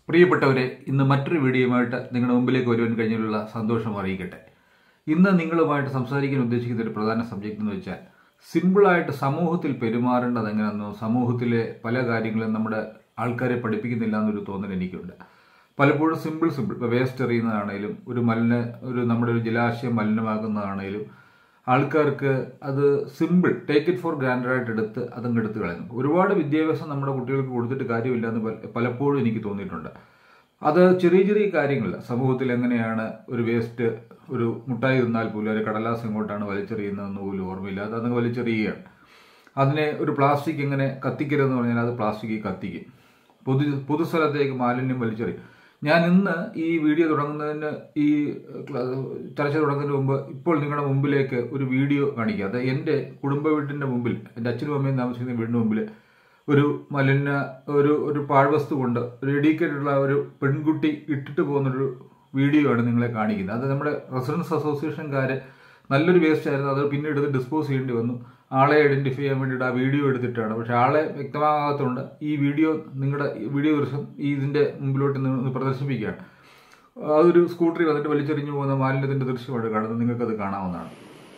പ്രിയപ്പെട്ടവരെ ഇന്ന് മറ്റൊരു വീഡിയോയുമായിട്ട് നിങ്ങളുടെ മുമ്പിലേക്ക് വരുവാൻ കഴിഞ്ഞതിലുള്ള സന്തോഷം അറിയിക്കട്ടെ ഇന്ന് നിങ്ങളുമായിട്ട് സംസാരിക്കാൻ ഉദ്ദേശിക്കുന്ന ഒരു പ്രധാന സബ്ജക്റ്റ് എന്ന് വെച്ചാൽ സിമ്പിളായിട്ട് സമൂഹത്തിൽ പെരുമാറേണ്ടത് എങ്ങനെയാണെന്നോ സമൂഹത്തിലെ പല കാര്യങ്ങളും നമ്മുടെ ആൾക്കാരെ പഠിപ്പിക്കുന്നില്ല എന്നൊരു തോന്നൽ എനിക്കുണ്ട് പലപ്പോഴും സിമ്പിൾ സിമ്പിൾ ഇപ്പോൾ വേസ്റ്റ് എറിയുന്നതാണേലും ഒരു മലിന ഒരു നമ്മുടെ ഒരു ജലാശയം മലിനമാകുന്നതാണേലും ആൾക്കാർക്ക് അത് simple take it for granted ആയിട്ട് എടുത്ത് അതങ്ങ് എടുത്ത് കളയുന്നു ഒരുപാട് വിദ്യാഭ്യാസം നമ്മുടെ കുട്ടികൾക്ക് കൊടുത്തിട്ട് കാര്യമില്ല എന്ന് പല- പലപ്പോഴും എനിക്ക് തോന്നിയിട്ടുണ്ട് അത് ചെറിയ ചെറിയ കാര്യങ്ങൾ സമൂഹത്തിൽ എങ്ങനെയാണ് ഒരു വേസ്റ്റ് ഒരു മുട്ടായി തിന്നാൽ പോലും ഒരു കടലാസ് എങ്ങോട്ടാണ് വലിച്ചെറിയുന്നതെന്ന് പോലും ഓർമ്മയില്ല അത് അതങ്ങ് വലിച്ചെറിയുകയാണ് അതിനെ ഒരു പ്ലാസ്റ്റിക് എങ്ങനെ കത്തിക്കരുതെന്ന് പറഞ്ഞാൽ അത് പ്ലാസ്റ്റിക് കത്തിക്കും പൊതു പൊതുസ്ഥലത്തേക്ക് മാലിന്യം വലിച്ചെറിയും ഞാൻ ഇന്ന് ഈ വീഡിയോ തുടങ്ങുന്നതിന് ഈ ക്ല- ചർച്ച തുടങ്ങുന്നതിന് മുമ്പ് ഇപ്പോൾ നിങ്ങളുടെ മുമ്പിലേക്ക് ഒരു വീഡിയോ കാണിക്കുക അത് എൻ്റെ കുടുംബ വീട്ടിൻ്റെ മുമ്പിൽ എൻ്റെ അച്ഛനും അമ്മയും താമസിക്കുന്ന വീടിൻ്റെ മുമ്പിൽ ഒരു മലിന ഒരു ഒരു പാഴ്വസ്തു കൊണ്ട് ഒരു എഡ്യൂക്കേറ്റഡുള്ള ഒരു പെൺകുട്ടി ഇട്ടിട്ട് പോകുന്നൊരു വീഡിയോ ആണ് നിങ്ങളെ കാണിക്കുന്നത് അത് നമ്മുടെ റെസിഡൻസ് അസോസിയേഷൻകാർ നല്ലൊരു വേസ്റ്റ് ആയിരുന്നു അത് പിന്നീട് ഇത് ഡിസ്പോസ് ചെയ്യേണ്ടി വന്നു ആളെ ഐഡന്റിഫൈ ചെയ്യാൻ വേണ്ടിയിട്ട് ആ വീഡിയോ എടുത്തിട്ടാണ് പക്ഷെ ആളെ വ്യക്തമാകാത്തതുകൊണ്ട് ഈ വീഡിയോ നിങ്ങളുടെ ഈ വീഡിയോ ദൃശ്യം ഈ ഇതിന്റെ മുമ്പിലോട്ട് നിന്ന് പ്രദർശിപ്പിക്കുകയാണ് അതൊരു സ്കൂട്ടറിൽ വന്നിട്ട് വലിച്ചെറിഞ്ഞു പോകുന്ന മാലിന്യത്തിന്റെ ദൃശ്യമാണ് കാണുന്നത് നിങ്ങൾക്കത് കാണാവുന്നതാണ്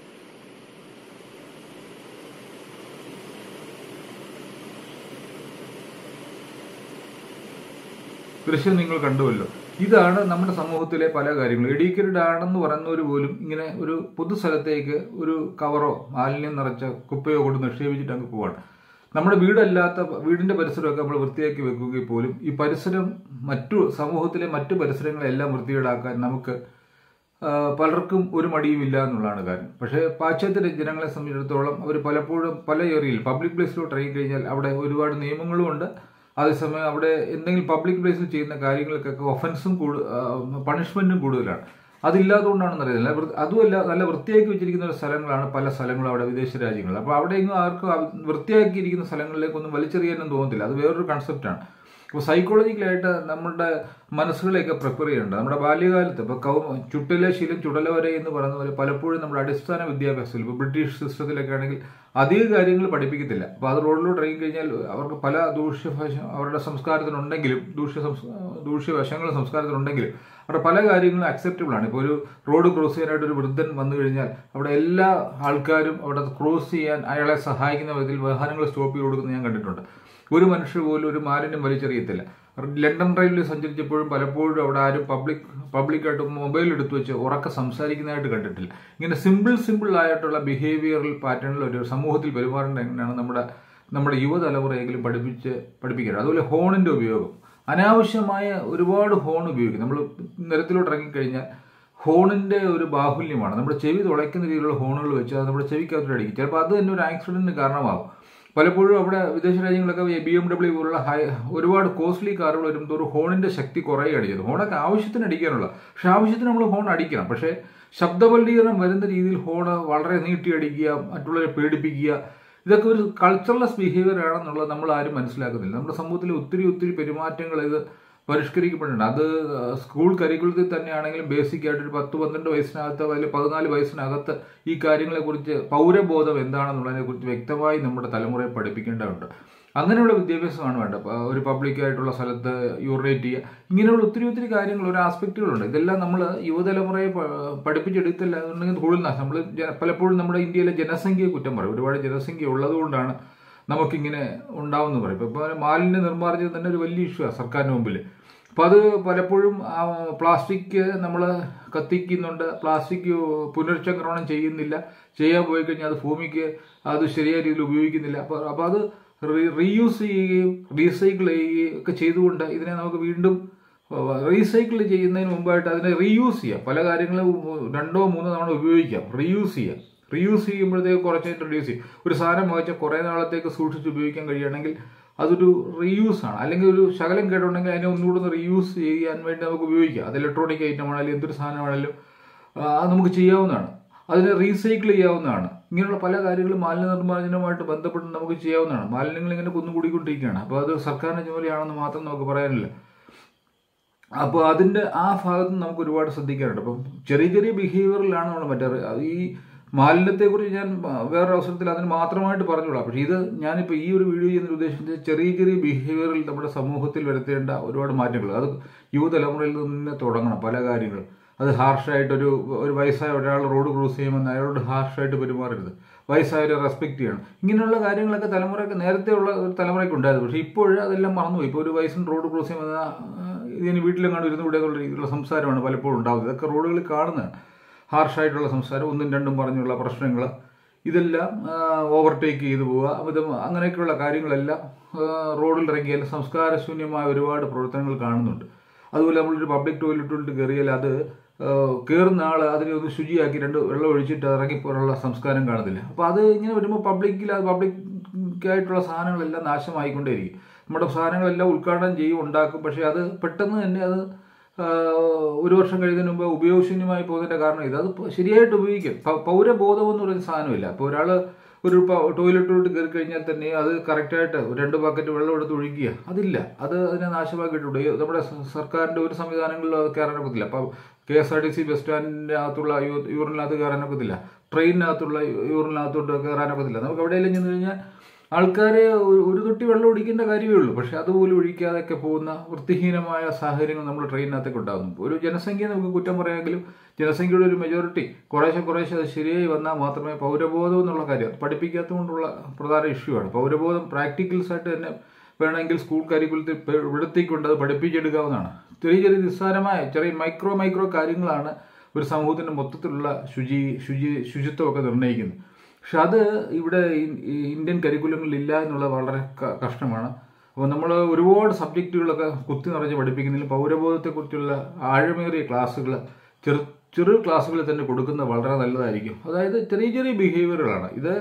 ദൃശ്യം നിങ്ങൾ കണ്ടുവല്ലോ ഇതാണ് നമ്മുടെ സമൂഹത്തിലെ പല കാര്യങ്ങളും എഡ്യൂക്കേറ്റഡ് ആണെന്ന് പറയുന്നവർ പോലും ഇങ്ങനെ ഒരു പൊതുസ്ഥലത്തേക്ക് ഒരു കവറോ മാലിന്യം നിറച്ച കുപ്പയോ കൊണ്ട് നിക്ഷേപിച്ചിട്ട് അങ്ങ് പോവാണ് നമ്മുടെ വീടല്ലാത്ത വീടിന്റെ പരിസരമൊക്കെ നമ്മൾ വൃത്തിയാക്കി വെക്കുകയും പോലും ഈ പരിസരം മറ്റു സമൂഹത്തിലെ മറ്റു പരിസരങ്ങളെല്ലാം വൃത്തികേടാക്കാൻ നമുക്ക് ആ, പലർക്കും ഒരു മടിയും ഇല്ല എന്നുള്ളതാണ് കാര്യം പക്ഷേ പാശ്ചാത്യ ജനങ്ങളെ സംബന്ധിച്ചിടത്തോളം അവർ പലപ്പോഴും പല ഏരിയയിൽ പബ്ലിക് പ്ലേസിലോട്ട് ഇറങ്ങി കഴിഞ്ഞാൽ അവിടെ ഒരുപാട് നിയമങ്ങളും ഉണ്ട് അതേസമയം അവിടെ എന്തെങ്കിലും പബ്ലിക് പ്ലേസിൽ ചെയ്യുന്ന കാര്യങ്ങൾക്കൊക്കെ ഒഫൻസും കൂടു പണിഷ്മെന്റും കൂടുതലാണ് അതില്ലാത്തതുകൊണ്ടാണെന്ന് അറിയില്ല വൃ- അതുമല്ല നല്ല വൃത്തിയാക്കി വെച്ചിരിക്കുന്ന ഒരു സ്ഥലങ്ങളാണ് പല സ്ഥലങ്ങളും അവിടെ വിദേശ രാജ്യങ്ങളിൽ അപ്പോൾ അവിടെ എങ്ങും ആർക്കും അവ- വൃത്തിയാക്കിയിരിക്കുന്ന സ്ഥലങ്ങളിലേക്കൊന്നും വലിച്ചെറിയാനും തോന്നത്തില്ല അത് വേറൊരു കൺസെപ്റ്റാണ് ഇപ്പോൾ സൈക്കോളജിക്കലായിട്ട് നമ്മുടെ മനസ്സുകളെയൊക്കെ പ്രിപ്പയർ ചെയ്യുന്നുണ്ട് നമ്മുടെ ബാല്യകാലത്ത് ഇപ്പോൾ കൗ ചുട്ടിലെ ശീലം ചുടല വരെ എന്ന് പറയുന്ന പോലെ പലപ്പോഴും നമ്മുടെ അടിസ്ഥാന വിദ്യാഭ്യാസത്തിൽ ഇപ്പോൾ ബ്രിട്ടീഷ് സിസ്റ്റത്തിലൊക്കെ ആണെങ്കിൽ അധിക കാര്യങ്ങൾ പഠിപ്പിക്കത്തില്ല അപ്പോൾ അത് റോഡിലോട്ട് ഇറങ്ങി കഴിഞ്ഞാൽ അവർക്ക് പല ദൂഷ്യവശ അവരുടെ സംസ്കാരത്തിനുണ്ടെങ്കിലും ദൂഷ്യ സംസ് ദൂഷ്യവശങ്ങളും സംസ്കാരത്തിനുണ്ടെങ്കിലും അവിടെ പല കാര്യങ്ങളും അക്സെപ്റ്റബിൾ ആണ് ഇപ്പോൾ ഒരു റോഡ് ക്രോസ് ചെയ്യാനായിട്ട് ഒരു വൃദ്ധൻ വന്നു കഴിഞ്ഞാൽ അവിടെ എല്ലാ ആൾക്കാരും അവിടെ ക്രോസ് ചെയ്യാൻ അയാളെ സഹായിക്കുന്ന വിധത്തിൽ വാഹനങ്ങൾ സ്റ്റോപ്പ് ചെയ്ത് കൊടുക്കുന്നത് ഞാൻ കണ്ടിട്ടുണ്ട് ഒരു മനുഷ്യർ പോലും ഒരു മാലിന്യം വലിച്ചെറിയത്തില്ല ലണ്ടൻ റെയിലിൽ സഞ്ചരിച്ചപ്പോഴും പലപ്പോഴും അവിടെ ആരും പബ്ലിക് പബ്ലിക്കായിട്ട് മൊബൈൽ എടുത്തു വെച്ച് ഉറക്കെ സംസാരിക്കുന്നതായിട്ട് കണ്ടിട്ടില്ല ഇങ്ങനെ സിമ്പിൾ സിമ്പിൾ ആയിട്ടുള്ള ബിഹേവിയറൽ പാറ്റേണിൽ ഒരു സമൂഹത്തിൽ പെരുമാറേണ്ട എങ്ങനെയാണ് നമ്മുടെ നമ്മുടെ യുവതലമുറയെങ്കിലും പഠിപ്പിച്ച് പഠിപ്പിക്കുന്നത് അതുപോലെ ഹോണിന്റെ ഉപയോഗം അനാവശ്യമായ ഒരുപാട് ഹോൺ ഉപയോഗിക്കും നമ്മൾ നിരത്തിലോട്ട് ഇറങ്ങിക്കഴിഞ്ഞാൽ ഹോണിന്റെ ഒരു ബാഹുല്യമാണ് നമ്മുടെ ചെവി തുളയ്ക്കുന്ന രീതിയിലുള്ള ഹോണുകൾ വെച്ച് അത് നമ്മുടെ ചെവിക്കകത്തോട്ട് അടിക്കും ചിലപ്പോൾ അത് തന്നെ ഒരു ആക്സിഡന്റിന് കാരണമാകും പലപ്പോഴും അവിടെ വിദേശ രാജ്യങ്ങളൊക്കെ ബി എം ഡബ്ല്യു പോലുള്ള ഹൈ ഒരുപാട് കോസ്റ്റ്ലി കാറുകൾ വരുമ്പോൾ ഒരു ഹോണിന്റെ ശക്തി കുറയുകയാണ് ചെയ്തത് ഹോണൊക്കെ ആവശ്യത്തിന് അടിക്കാനുള്ള പക്ഷെ ആവശ്യത്തിന് നമ്മൾ ഹോൺ അടിക്കണം പക്ഷേ ശബ്ദമലിനീകരണം വരുന്ന രീതിയിൽ ഹോണ് വളരെ നീട്ടി അടിക്കുക മറ്റുള്ളവരെ പേടിപ്പിക്കുക ഇതൊക്കെ ഒരു കൾച്ചറലെസ് ബിഹേവിയർ ആണെന്നുള്ളത് നമ്മൾ ആരും മനസ്സിലാക്കുന്നില്ല നമ്മുടെ സമൂഹത്തിൽ ഒത്തിരി ഒത്തിരി പെരുമാറ്റങ്ങൾ ഇത് പരിഷ്കരിക്കപ്പെടുന്നുണ്ട് അത് സ്കൂൾ കരിക്കുലത്തിൽ തന്നെയാണെങ്കിലും ബേസിക് ആയിട്ട് ഒരു പത്ത് പന്ത്രണ്ട് വയസ്സിനകത്ത് അല്ലെങ്കിൽ പതിനാല് വയസ്സിനകത്ത് ഈ കാര്യങ്ങളെക്കുറിച്ച് പൗരബോധം എന്താണെന്നുള്ളതിനെ കുറിച്ച് വ്യക്തമായി നമ്മുടെ തലമുറയെ പഠിപ്പിക്കേണ്ടതുണ്ട് അങ്ങനെയുള്ള വിദ്യാഭ്യാസമാണ് വേണ്ടത് അപ്പൊ ഒരു പബ്ലിക് ആയിട്ടുള്ള സ്ഥലത്ത് യൂറിനേറ്റ് ചെയ്യുക ഇങ്ങനെയുള്ള ഒത്തിരി ഒത്തിരി കാര്യങ്ങൾ ഒരു ആസ്പെക്റ്റുകളുണ്ട് ഇതെല്ലാം നമ്മൾ യുവതലമുറയെ പ- പഠിപ്പിച്ചെടുത്തില്ല എന്നുണ്ടെങ്കിൽ കൂടുതൽ നമ്മൾ പലപ്പോഴും നമ്മുടെ ഇന്ത്യയിലെ ജനസംഖ്യയെ കുറ്റം പറയും ഒരുപാട് ജനസംഖ്യ ഉള്ളതുകൊണ്ടാണ് നമുക്കിങ്ങനെ ഉണ്ടാവുമെന്ന് പറയും ഇപ്പോൾ മാലിന്യ നിർമ്മാർജ്ജനം തന്നെ ഒരു വലിയ ഇഷ്യൂ ആണ് സർക്കാരിന് മുമ്പിൽ അപ്പോൾ അത് പലപ്പോഴും ആ, പ്ലാസ്റ്റിക് നമ്മൾ കത്തിക്കുന്നുണ്ട് പ്ലാസ്റ്റിക് പുനർചക്രമണം ചെയ്യുന്നില്ല ചെയ്യാൻ പോയി കഴിഞ്ഞാൽ അത് ഭൂമിക്ക് അത് ശരിയായ രീതിയിൽ ഉപയോഗിക്കുന്നില്ല അപ്പോൾ അപ്പോൾ അത് റീയൂസ് ചെയ്യുകയും റീസൈക്കിൾ ചെയ്യുകയും ഒക്കെ ചെയ്തുകൊണ്ട് ഇതിനെ നമുക്ക് വീണ്ടും റീസൈക്കിൾ ചെയ്യുന്നതിന് മുമ്പായിട്ട് അതിനെ റീയൂസ് ചെയ്യാം പല കാര്യങ്ങളും രണ്ടോ മൂന്നോ തവണ ഉപയോഗിക്കാം റീയൂസ് ചെയ്യാം റീയൂസ് ചെയ്യുമ്പോഴത്തേക്ക് കുറച്ച് ഇൻട്രൊഡ്യൂസ് ചെയ്യും ഒരു സാധനം വാങ്ങിച്ചാൽ കുറേ നാളത്തേക്ക് സൂക്ഷിച്ച് ഉപയോഗിക്കാൻ കഴിയുകയാണെങ്കിൽ അതൊരു റീയൂസ് ആണ് അല്ലെങ്കിൽ ഒരു ശകലം കേടുണ്ടെങ്കിൽ അതിനെ ഒന്നുകൂടെ ഒന്ന് റീയൂസ് ചെയ്യാൻ വേണ്ടി നമുക്ക് ഉപയോഗിക്കാം അത് ഇലക്ട്രോണിക് ഐറ്റം ആണെങ്കിലും എന്തൊരു സാധനമാണെങ്കിലും ആ, അത് നമുക്ക് ചെയ്യാവുന്നതാണ് അതിനെ റീസൈക്കിൾ ചെയ്യാവുന്നതാണ് ഇങ്ങനെയുള്ള പല കാര്യങ്ങളും മാലിന്യ നിർമ്മാർജ്ജനവുമായിട്ട് ബന്ധപ്പെട്ട് നമുക്ക് ചെയ്യാവുന്നതാണ് മാലിന്യങ്ങൾ ഇങ്ങനെ കുന്നുകൂടിക്കൊണ്ടിരിക്കുകയാണ് അപ്പോൾ അത് സർക്കാരിന്റെ ജോലിയാണെന്ന് മാത്രം നമുക്ക് പറയാനില്ല അപ്പോൾ അതിന്റെ ആ ഭാഗത്ത് നമുക്ക് ഒരുപാട് ശ്രദ്ധിക്കാറുണ്ട് അപ്പം ചെറിയ ചെറിയ ബിഹേവിയറിലാണ് നമ്മൾ മറ്റേ ഈ മാലിന്യത്തെക്കുറിച്ച് ഞാൻ ആ, വേറൊരു അവസരത്തിൽ അതിന് മാത്രമായിട്ട് പറഞ്ഞോളാം പക്ഷേ ഇത് ഞാനിപ്പോൾ ഈ ഒരു വീഡിയോ ചെയ്യുന്ന ഉദ്ദേശിച്ചത് ചെറിയ ചെറിയ ബിഹേവിയറിൽ നമ്മുടെ സമൂഹത്തിൽ വരുത്തേണ്ട ഒരുപാട് മാറ്റങ്ങൾ അത് യുവതലമുറയിൽ നിന്ന് തുടങ്ങണം പല കാര്യങ്ങളും അത് ഹാർഷായിട്ടൊരു ഒരു വയസ്സായ ഒരാൾ റോഡ് ക്രോസ് ചെയ്യുമ്പോൾ അയാളോട് ഹാർഷായിട്ട് പെരുമാറരുത് വയസ്സായവരെ റെസ്പെക്ട് ചെയ്യണം ഇങ്ങനെയുള്ള കാര്യങ്ങളൊക്കെ തലമുറയ്ക്ക് നേരത്തെ ഉള്ള ഒരു തലമുറയ്ക്ക് ഉണ്ടായിരുന്നു പക്ഷേ ഇപ്പോൾ അതെല്ലാം മറന്നുപോയി ഇപ്പോൾ ഒരു വയസ്സിന് റോഡ് ക്രോസ് ചെയ്യുമ്പോൾ ആ, ഇതിന് വീട്ടിലെങ്ങാണ്ട് ഇരുന്ന് ഇവിടെ എന്നുള്ള രീതിയിലുള്ള സംസാരമാണ് പലപ്പോഴും ഉണ്ടാകുന്നത് ഇതൊക്കെ റോഡുകളിൽ കാണുന്നതാണ് ഹാർഷായിട്ടുള്ള സംസാരം ഒന്നും രണ്ടും പറഞ്ഞുള്ള പ്രശ്നങ്ങൾ ഇതെല്ലാം ഓവർടേക്ക് ചെയ്തു പോവുക ഇത് അങ്ങനെയൊക്കെയുള്ള കാര്യങ്ങളെല്ലാം ആ, റോഡിൽ ഇറങ്ങിയാൽ സംസ്കാരശൂന്യമായ ഒരുപാട് പ്രവർത്തനങ്ങൾ കാണുന്നുണ്ട് അതുപോലെ നമ്മളൊരു പബ്ലിക് ടോയ്ലറ്റിലോട്ട് കയറിയാൽ അത് ആ, കയറുന്ന ആൾ അതിനെ ഒന്ന് ശുചിയാക്കി രണ്ട് വെള്ളം ഒഴിച്ചിട്ട് ഇറങ്ങിപ്പോലുള്ള സംസ്കാരം കാണുന്നില്ല അപ്പോൾ അത് ഇങ്ങനെ വരുമ്പോൾ പബ്ലിക്കിൽ അത് പബ്ലിക്കായിട്ടുള്ള സാധനങ്ങളെല്ലാം നാശമായിക്കൊണ്ടേയിരിക്കും നമ്മുടെ സാധനങ്ങളെല്ലാം ഉദ്ഘാടനം ചെയ്യും ഉണ്ടാക്കും പക്ഷേ അത് പെട്ടെന്ന് തന്നെ അത് ആ, ഒരു വർഷം കഴിയുന്നതിന് മുമ്പ് ഉപയോഗശൂന്യമായി പോകുന്നതിന്റെ കാരണം ഇത് അത് പ- ശരിയായിട്ട് ഉപയോഗിക്കും പ- പൗരബോധം എന്ന് പറയുന്ന സാധനമില്ല അപ്പോൾ ഒരാൾ ഒരു പ- ടോയ്ലറ്റിലോട്ട് കയറി കഴിഞ്ഞാൽ തന്നെ അത് കറക്റ്റായിട്ട് ഒരു രണ്ട് ബക്കറ്റ് വെള്ളം എടുത്ത് ഒഴിക്കുക അതില്ല അത് അതിനെ നാശമാക്കിയിട്ടുണ്ട് ഈ നമ്മുടെ സ- സർക്കാരിന്റെ ഒരു സംവിധാനങ്ങളിലും അത് കയറാനൊക്കത്തില്ല അപ്പം K S R T C bus സ്റ്റാൻഡിന്റെ അകത്തുള്ള യൂ- യൂറിനകത്ത് കയറാനൊക്കത്തില്ല ട്രെയിനിനകത്തുള്ള യൂറിനകത്തോട്ട് കയറാനൊക്കത്തില്ല നമുക്ക് എവിടെയെങ്കിലും ചെന്ന് കഴിഞ്ഞാൽ ആൾക്കാരെ ഒരു- ഒരു തൊട്ടി വെള്ളം ഒഴിക്കേണ്ട കാര്യമേ ഉള്ളൂ പക്ഷെ അതുപോലും ഒഴിക്കാതെയൊക്കെ പോകുന്ന വൃത്തിഹീനമായ സാഹചര്യങ്ങൾ നമ്മൾ ട്രെയിനിനകത്തൊക്കെ ഉണ്ടാകുന്നു ഒരു ജനസംഖ്യ നമുക്ക് കുറ്റം പറയാമെങ്കിലും ജനസംഖ്യയുടെ ഒരു മെജോറിറ്റി കുറേശ്ശെ കുറേശ്ശെ അത് ശരിയായി വന്നാൽ മാത്രമേ പൗരബോധം എന്നുള്ള കാര്യം പഠിപ്പിക്കാത്തതുകൊണ്ടുള്ള പ്രധാന ഇഷ്യൂ ആണ് പൗരബോധം പ്രാക്ടിക്കൽസ് ആയിട്ട് തന്നെ വേണമെങ്കിൽ സ്കൂൾ കരിക്കുലത്തിൽ ഇവിടത്തേക്കൊണ്ട് അത് പഠിപ്പിച്ചെടുക്കാവുന്നതാണ് ചെറിയ ചെറിയ നിസ്സാരമായ ചെറിയ മൈക്രോ മൈക്രോ കാര്യങ്ങളാണ് ഒരു സമൂഹത്തിന്റെ മൊത്തത്തിലുള്ള ശുചി ശുചി ശുചിത്വമൊക്കെ നിർണ്ണയിക്കുന്നത് പക്ഷെ അത് ഇവിടെ ഇ- ഈ ഇന്ത്യൻ കരിക്കുലങ്ങളിൽ ഇല്ല എന്നുള്ളത് വളരെ ക- കഷ്ടമാണ് അപ്പോൾ നമ്മൾ ഒരുപാട് സബ്ജക്റ്റുകളൊക്കെ കുത്തി നിറച്ച് പഠിപ്പിക്കുന്നതിൽ പൗരബോധത്തെക്കുറിച്ചുള്ള ആഴമേറിയ ക്ലാസ്സുകൾ ചെറു ചെറു ക്ലാസ്സുകളിൽ തന്നെ കൊടുക്കുന്നത് വളരെ നല്ലതായിരിക്കും അതായത് ചെറിയ ചെറിയ ബിഹേവിയറുകളാണ് ഇത്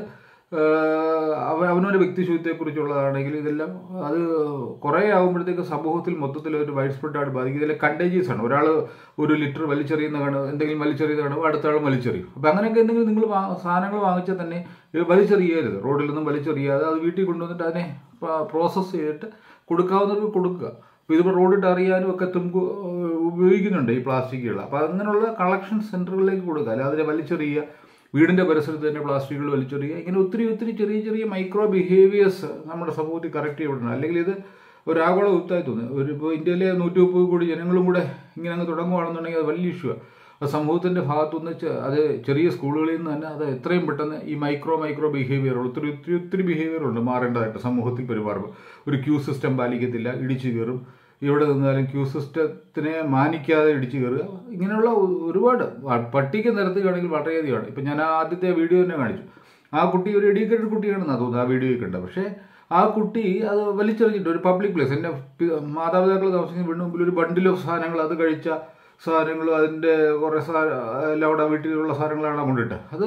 ആഹ് അവ അവനവൻ്റെ വ്യക്തിശുദ്ധിയെക്കുറിച്ചുള്ളതാണെങ്കിൽ ഇതെല്ലാം അത് കുറേ ആകുമ്പോഴത്തേക്ക് സമൂഹത്തിൽ മൊത്തത്തിൽ ഒരു വൈഡ് സ്പ്രെഡായിട്ട് ബാധിക്കും ഇതെല്ലാം കണ്ടേജിയസ് ആണ് ഒരാൾ ഒരു ലിറ്റർ വലിച്ചെറിയുന്ന കാണും എന്തെങ്കിലും വലിച്ചെറിയുന്ന കാണും അടുത്ത ആൾ വലിച്ചെറിയും അപ്പം അങ്ങനെയൊക്കെ എന്തെങ്കിലും നിങ്ങൾ വാ- സാധനങ്ങൾ വാങ്ങിച്ചാൽ തന്നെ ഇത് വലിച്ചെറിയരുത് റോഡിൽ നിന്നും വലിച്ചെറിയാതെ അത് വീട്ടിൽ കൊണ്ടുവന്നിട്ട് അതിനെ പ്രോസസ്സ് ചെയ്തിട്ട് കൊടുക്കാവുന്നവർക്ക് കൊടുക്കുക അപ്പോൾ ഇതിപ്പോൾ റോഡിട്ട് അറിയാനും ഒക്കെ തുമ്പ് ഉപയോഗിക്കുന്നുണ്ട് ഈ പ്ലാസ്റ്റിക്കുകൾ അപ്പോൾ അങ്ങനെയുള്ള കളക്ഷൻ സെൻറ്ററുകളിലേക്ക് കൊടുക്കുക അല്ലാതെ അതിനെ വലിച്ചെറിയുക വീടിൻ്റെ പരിസരത്ത് തന്നെ പ്ലാസ്റ്റിക്കുകൾ വലിച്ചെറിയുക ഇങ്ങനെ ഒത്തിരി ഒത്തിരി ചെറിയ ചെറിയ മൈക്രോ ബിഹേവിയേഴ്സ് നമ്മുടെ സമൂഹത്തിൽ കറക്റ്റ് ചെയ്യപ്പെടണം അല്ലെങ്കിൽ ഇത് ഒരു ആഗോള യുദ്ധമായി തോന്നുന്നു ഒരു ഇപ്പോൾ ഇന്ത്യയിലെ നൂറ്റി മുപ്പത് കോടി ജനങ്ങളും കൂടെ ഇങ്ങനെ അങ്ങ് തുടങ്ങുകയാണെന്നുണ്ടെങ്കിൽ അത് വലിയ ഇഷ്യൂ അത് സമൂഹത്തിന്റെ ഭാഗത്തുനിന്ന് ചെ- അത് ചെറിയ സ്കൂളുകളിൽ നിന്ന് തന്നെ അത് എത്രയും പെട്ടെന്ന് ഈ മൈക്രോ മൈക്രോ ബിഹേവിയറുകൾ ഒത്തിരി ഒത്തിരി ഒത്തിരി ബിഹേവിയറുണ്ട് മാറേണ്ടതായിട്ട് സമൂഹത്തിൽ പെരുമാറുമ്പോൾ ഒരു ക്യൂ സിസ്റ്റം പാലിക്കത്തില്ല ഇടിച്ചു കയറും എവിടെ നിന്നാലും ക്യൂ സിസ്റ്റത്തിനെ മാനിക്കാതെ ഇടിച്ചു കയറുക ഇങ്ങനെയുള്ള ഒ- ഒരുപാട് വ- പട്ടിക നിരത്തുകയാണെങ്കിൽ വളരെയധികമാണ് ഇപ്പം ഞാൻ ആ ആദ്യത്തെ വീഡിയോ തന്നെ കാണിച്ചു ആ കുട്ടി ഒരു എഡ്യൂക്കേറ്റഡ് കുട്ടിയാണെന്നാണ് തോന്നുന്നത് ആ വീഡിയോയിൽ കണ്ടത് പക്ഷേ ആ കുട്ടി അത് വലിച്ചെറിഞ്ഞിട്ട് ഒരു പബ്ലിക് പ്ലേസ് എൻ്റെ പി- മാതാപിതാക്കൾ താമസിക്കുന്ന വീടിന് മുമ്പിൽ ഒരു ബണ്ടിൽ ഓഫ് സാധനങ്ങൾ അത് കഴിച്ച സാധനങ്ങളും അതിൻ്റെ കുറേ സാ എല്ലാം അവിടെ വീട്ടിലുള്ള സാധനങ്ങളാണ് കൊണ്ടിട്ട് അത്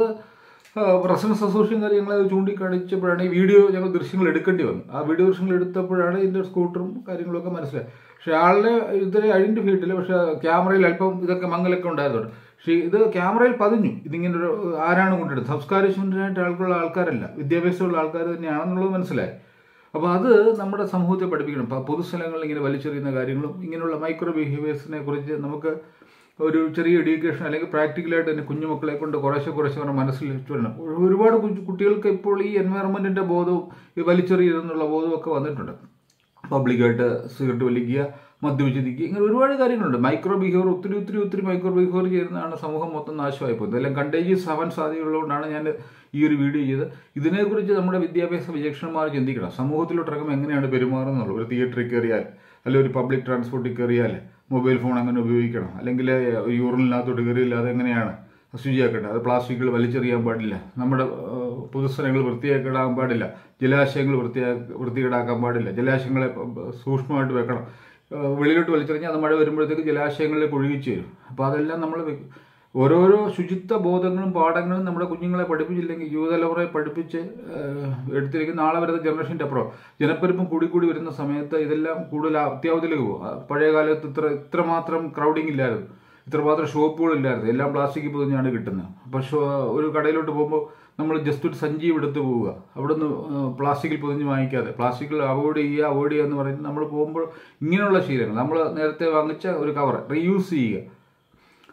റെസിഡൻസ് അസോസിയേഷൻ കാര്യങ്ങൾ അത് ചൂണ്ടിക്കാണിച്ചപ്പോഴാണ് ഈ വീഡിയോ ഞങ്ങൾ ദൃശ്യങ്ങൾ എടുക്കേണ്ടി വന്നു ആ വീഡിയോ ദൃശ്യങ്ങൾ എടുത്തപ്പോഴാണ് ഇതിൻ്റെ സ്കൂട്ടറും കാര്യങ്ങളൊക്കെ മനസ്സിലായത് പക്ഷെ ആളിനെ ഇതുവരെ ഐഡന്റിഫൈ ചെയ്തിട്ടില്ല പക്ഷെ ക്യാമറയിൽ അല്പം ഇതൊക്കെ മങ്ങലൊക്കെ ഉണ്ടായതുകൊണ്ട് പക്ഷേ ഇത് ക്യാമറയിൽ പതിഞ്ഞു ഇതിങ്ങനെ ഒരു ആരാണ് കൊണ്ടിടുന്നത് സംസ്കാരശൂന്യരായിട്ട് ആൾക്കുള്ള ആൾക്കാരല്ല വിദ്യാഭ്യാസമുള്ള ആൾക്കാർ തന്നെയാണെന്നുള്ളത് മനസ്സിലായി അപ്പോൾ അത് നമ്മുടെ സമൂഹത്തെ പഠിപ്പിക്കണം ഇപ്പോൾ പൊതുസ്ഥലങ്ങളിൽ ഇങ്ങനെ വലിച്ചെറിയുന്ന കാര്യങ്ങളും ഇങ്ങനെയുള്ള മൈക്രോ ബിഹേവിയേഴ്സിനെ കുറിച്ച് നമുക്ക് ഒരു ചെറിയ എഡ്യൂക്കേഷൻ അല്ലെങ്കിൽ പ്രാക്ടിക്കലായിട്ട് തന്നെ കുഞ്ഞുമക്കളെ കൊണ്ട് കുറേശ്ശെ കുറേശ്ശെ അവരുടെ മനസ്സിൽ വരണം ഒരു- ഒരുപാട് കുഞ്ഞു- കുട്ടികൾക്ക് ഇപ്പോൾ ഈ എൻവയറമെന്റിന്റെ ബോധവും ഈ വലിച്ചെറിയുന്നുള്ള ബോധവും ഒക്കെ വന്നിട്ടുണ്ട് പബ്ലിക്കായിട്ട് സിഗരറ്റ് വലിക്കുക മദ്യപിച്ചിരിക്കുക ഇങ്ങനെ ഒരുപാട് കാര്യങ്ങളുണ്ട് മൈക്രോ ബിഹേവിയർ ഒത്തിരി ഒത്തിരി ഒത്തിരി മൈക്രോ ബിഹേവിയർ ചെയ്യുന്നതാണ് സമൂഹം മൊത്തം നാശമായി പോകുന്നത് എല്ലാം കണ്ടേജിയസ് ആവാൻ സാധ്യതയുള്ളതുകൊണ്ടാണ് ഞാൻ ഈ ഒരു വീഡിയോ ചെയ്ത് ഇതിനെക്കുറിച്ച് നമ്മുടെ വിദ്യാഭ്യാസ വിചക്ഷണന്മാർ ചിന്തിക്കണം സമൂഹത്തിലോട്ട് ഇറങ്ങുമ്പോൾ എങ്ങനെയാണ് പെരുമാറുന്നുള്ളൂ ഒരു തിയേറ്ററിൽ കയറിയാൽ അല്ലെങ്കിൽ ഒരു പബ്ലിക് ട്രാൻസ്പോർട്ടിൽ കയറിയാൽ മൊബൈൽ ഫോൺ അങ്ങനെ ഉപയോഗിക്കണം അല്ലെങ്കിൽ യൂറിനിനകത്തോട്ട് കയറിയില്ല അതെങ്ങനെയാണ് ശുചിയാക്കേണ്ടത് അത് പ്ലാസ്റ്റിക്കുകൾ വലിച്ചെറിയാൻ പാടില്ല നമ്മുടെ ഏഹ്, പൊതുസ്ഥലങ്ങൾ വൃത്തിയാക്കിടാൻ പാടില്ല ജലാശയങ്ങൾ വൃത്തിയാ വൃത്തികേടാക്കാൻ പാടില്ല ജലാശയങ്ങളെ പ- പ- സൂക്ഷ്മമായിട്ട് വെക്കണം ഏഹ്, വെളിയിലോട്ട് വലിച്ചെറിഞ്ഞാൽ അത് മഴ വരുമ്പോഴത്തേക്ക് ജലാശയങ്ങളിലേക്ക് ഒഴുകിച്ചു വരും അപ്പോൾ അതെല്ലാം നമ്മൾ ഓരോരോ ശുചിത്വ ബോധങ്ങളും പാഠങ്ങളും നമ്മുടെ കുഞ്ഞുങ്ങളെ പഠിപ്പിച്ചില്ലെങ്കിൽ യുവതലമുറയെ പഠിപ്പിച്ച് ഏഹ്, എടുത്തിരിക്കുന്ന നാളെ വരുന്ന ജനറേഷൻ്റെ അപ്പുറം ജനപ്പെരുപ്പം കൂടി കൂടി വരുന്ന സമയത്ത് ഇതെല്ലാം കൂടുതൽ അത്യാവശ്യത്തിലേക്ക് പോകും ആ, പഴയ കാലത്ത് ഇത്ര ഇത്രമാത്രം ക്രൗഡിംഗ് ഇല്ലായിരുന്നു ഇത്രമാത്രം ഷോപ്പുകൾ ഇല്ലായിരുന്നു എല്ലാം പ്ലാസ്റ്റിക് പൊതിഞ്ഞാണ് കിട്ടുന്നത് അപ്പോൾ ഷോ ഒരു കടയിലോട്ട് പോകുമ്പോൾ നമ്മൾ ജസ്റ്റ് ഒരു സഞ്ചി എടുത്ത് പോവുക അവിടുന്ന് പ്ലാസ്റ്റിക്കിൽ പൊതിഞ്ഞ് വാങ്ങിക്കാതെ പ്ലാസ്റ്റിക്കിൽ അവോയ്ഡ് ചെയ്യുക അവോയ്ഡ് ചെയ്യുക എന്ന് പറയുന്നത് നമ്മൾ പോകുമ്പോൾ ഇങ്ങനെയുള്ള ശീലങ്ങൾ നമ്മൾ നേരത്തെ വാങ്ങിച്ച ഒരു കവർ റീയൂസ് ചെയ്യുക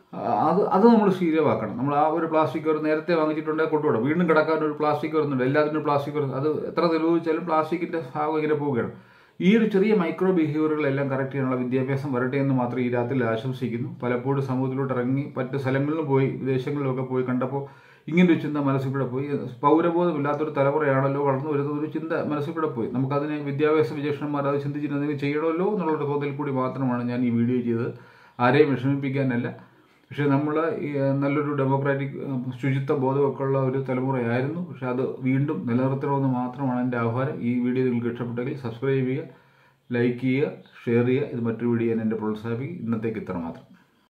ആ, അത് അത് നമ്മൾ ശീലമാക്കണം നമ്മൾ ആ ഒരു പ്ലാസ്റ്റിക് കവർ നേരത്തെ വാങ്ങിച്ചിട്ടുണ്ടെങ്കിൽ കൊണ്ടുപോകണം വീണ്ടും കിടക്കാൻ ഒരു പ്ലാസ്റ്റിക് വരുന്നുണ്ട് എല്ലാത്തിനും പ്ലാസ്റ്റിക് കവർ അത് എത്ര തെളിവിച്ചാലും പ്ലാസ്റ്റിക്കിന്റെ ഭാഗം ഇങ്ങനെ പോവുകയാണ് ഈ ഒരു ചെറിയ മൈക്രോ ബിഹേവിയറുകളെല്ലാം കറക്റ്റ് ചെയ്യാനുള്ള വിദ്യാഭ്യാസം വരട്ടെ എന്ന് മാത്രം ഈ രാത്രിയിൽ ആശംസിക്കുന്നു പലപ്പോഴും സമൂഹത്തിലോട്ട് ഇറങ്ങി മറ്റ് സ്ഥലങ്ങളിലും പോയി വിദേശങ്ങളിലൊക്കെ പോയി കണ്ടപ്പോൾ ഇങ്ങനെ ഒരു ചിന്ത മനസ്സിൽ കൂടെ പോയി പൗരബോധമില്ലാത്തൊരു തലമുറയാണല്ലോ വളർന്നു വരുന്ന ഒരു ചിന്ത മനസ്സിൽ കൂടെ പോയി നമുക്കതിനെ വിദ്യാഭ്യാസ വിചക്ഷണന്മാർ അത് ചിന്തിച്ചിട്ട് എന്തെങ്കിലും ചെയ്യണമല്ലോ എന്നുള്ളൊരു തോന്നൽ കൂടി മാത്രമാണ് ഞാൻ ഈ വീഡിയോ ചെയ്തത് ആരെയും വിഷമിപ്പിക്കാനല്ല പക്ഷെ നമ്മൾ നല്ലൊരു ഡെമോക്രാറ്റിക് ശുചിത്വ ബോധമൊക്കെ ഉള്ള ഒരു തലമുറയായിരുന്നു പക്ഷെ അത് വീണ്ടും നിലനിർത്തണമെന്ന് മാത്രമാണ് എൻ്റെ ആഹ്വാനം ഈ വീഡിയോ നിങ്ങൾക്ക് ഇഷ്ടപ്പെട്ടെങ്കിൽ സബ്സ്ക്രൈബ് ചെയ്യുക ലൈക്ക് ചെയ്യുക ഷെയർ ചെയ്യുക ഇത് മറ്റൊരു വീഡിയോ ഞാൻ എൻ്റെ പ്രോത്സാഹിപ്പിക്കും ഇന്നത്തേക്ക് ഇത്ര മാത്രം